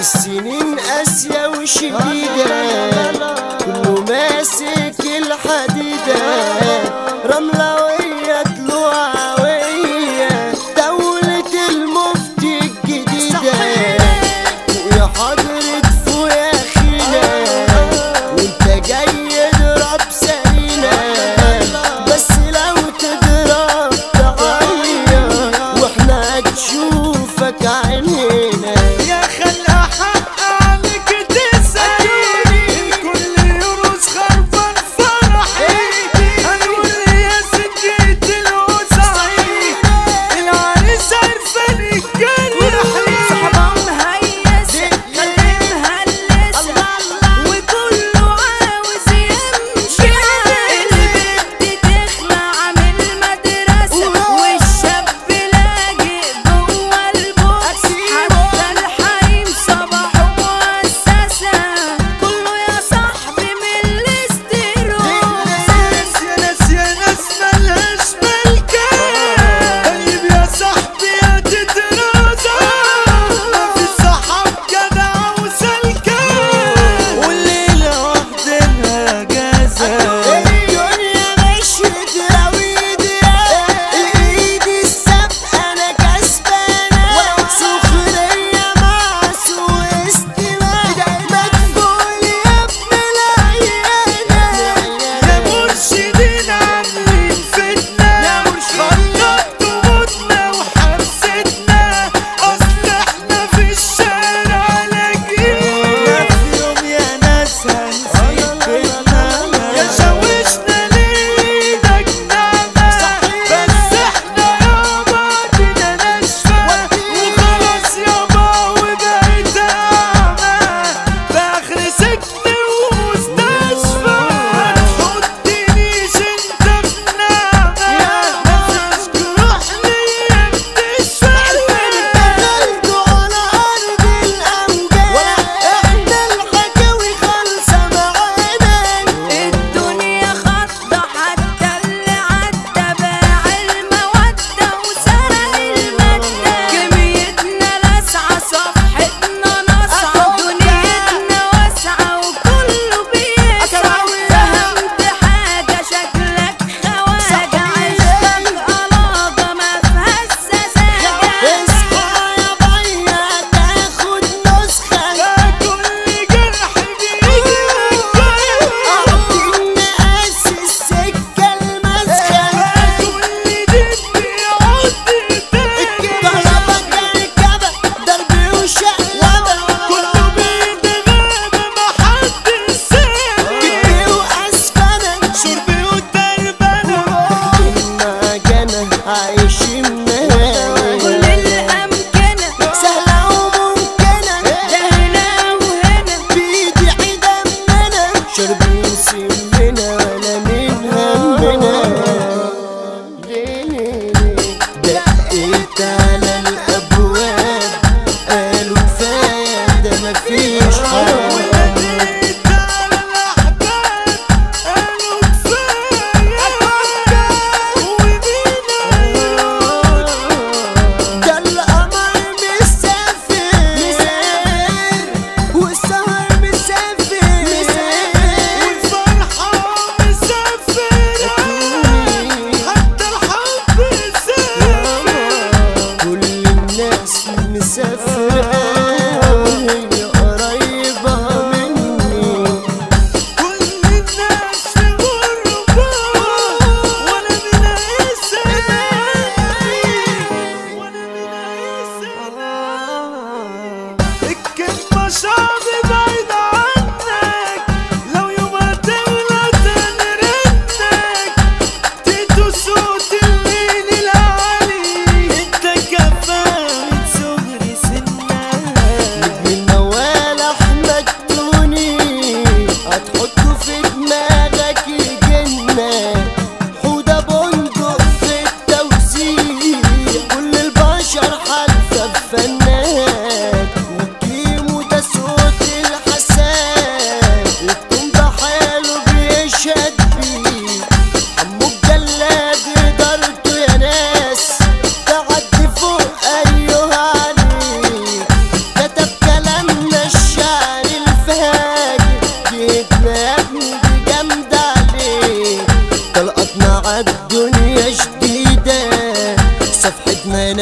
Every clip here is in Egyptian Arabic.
السنين قاسية وشديدة كله ماسك الحديدة رملوية طلوعوية دولة المفتي الجديدة ويا حضرة فوق يا خينا وانت جاي اضرب سرينا بس لو تضرب تعيط واحنا هتشوفك عينينا يا خلق حق عليك تسألني الكل يرقص خربان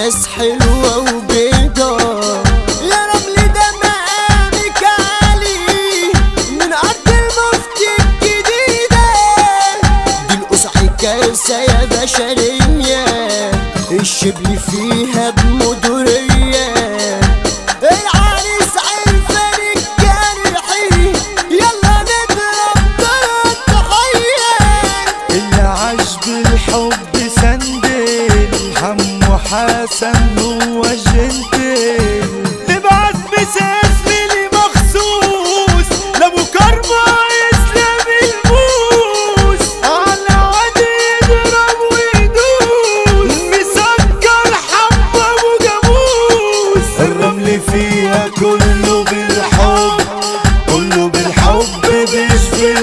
ناس حلوة وبيضة يا رمل ده مقامك عالي من أرض المفتي الجديدة دي القصعي كارثة يا بشرية الشبل فيها بمدورية العريس عرفان الجرحي يلا نضرب ضرب تحية اللي عاش بالحب سندل حمو حسن هو جنتل نبعت مساس لي مخصوص لابو كرمة اسلام الموس على عادي يضرب ويدوس مسكر حبة ابو جاموس الرمل فيها كله بالحب كله بالحب مش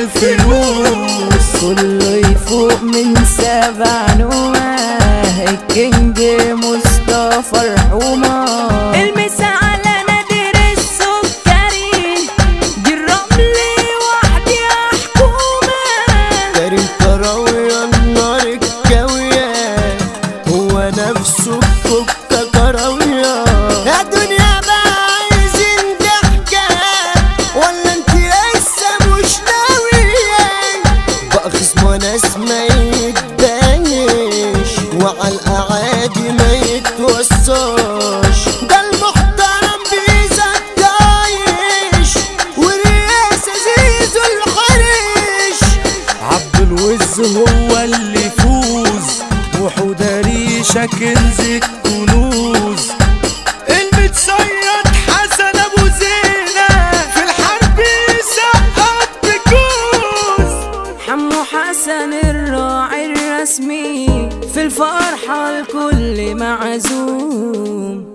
بالفلوس كله يفوق من سبع نومه الكينج مصطفى رحومه المسا على نادر السكري دي الرمل وحدي حكومه كريم كراوية النار الكاوية هو نفسه الكوكا كراوية يا دنيا بقى عايزين ضحكة ولا انت لسه مش ناوية بقى خصم ناس ما يتبانش وعلى الأعادي ما يتوصاش ده المحترم بيزك دايش ورياسة زيزو الحرش عبد الوز هو اللي يفوز وحودة ريشة كنز الكنوز المتصيد حسن ابو زينة في الحرب يسقط بكوز حمو حسن الراعي الرسمي في الفرحة الكل معزوم